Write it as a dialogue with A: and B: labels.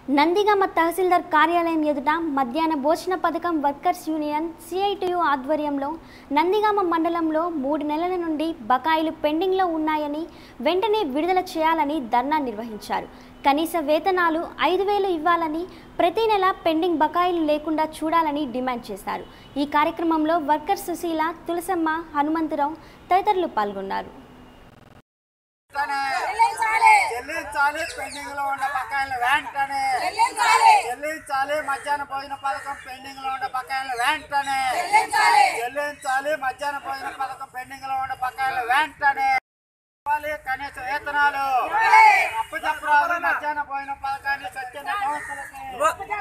A: నందిగామ తహసీల్దార్ కార్యాలయం ఎదుట మధ్యాహ్న భోజన పథకం వర్కర్స్ యూనియన్ సిఐటియు ఆధ్వర్యంలో నందిగామ మండలంలో మూడు నెలల నుండి బకాయిలు పెండింగ్లో ఉన్నాయని వెంటనే విడుదల చేయాలని ధర్నా నిర్వహించారు కనీస వేతనాలు ఐదు వేలు ఇవ్వాలని ప్రతి నెల పెండింగ్ బకాయిలు లేకుండా చూడాలని డిమాండ్ చేశారు ఈ కార్యక్రమంలో వర్కర్ సుశీల తులసమ్మ హనుమంతరావు తదితరులు పాల్గొన్నారు
B: వెంటనే చెల్లించాలి పెండింగ్ లో ఉన్న బకాయిలు వెంటనే చెల్లించాలి మధ్యాహ్న భోజన పథకం పెండింగ్ లో ఉన్న బకాయిలు వెంటనే చెల్లించాలి మధ్యాహ్న భోజన పథకం పెండింగ్ లో ఉన్న బకాయిలు వెంటనే ఇవ్వాలి కనీస వేతనాలు అప్పు చెప్పరాదు మధ్యాహ్న భోజన పథకాన్ని స్వచ్ఛంద సంస్థలకి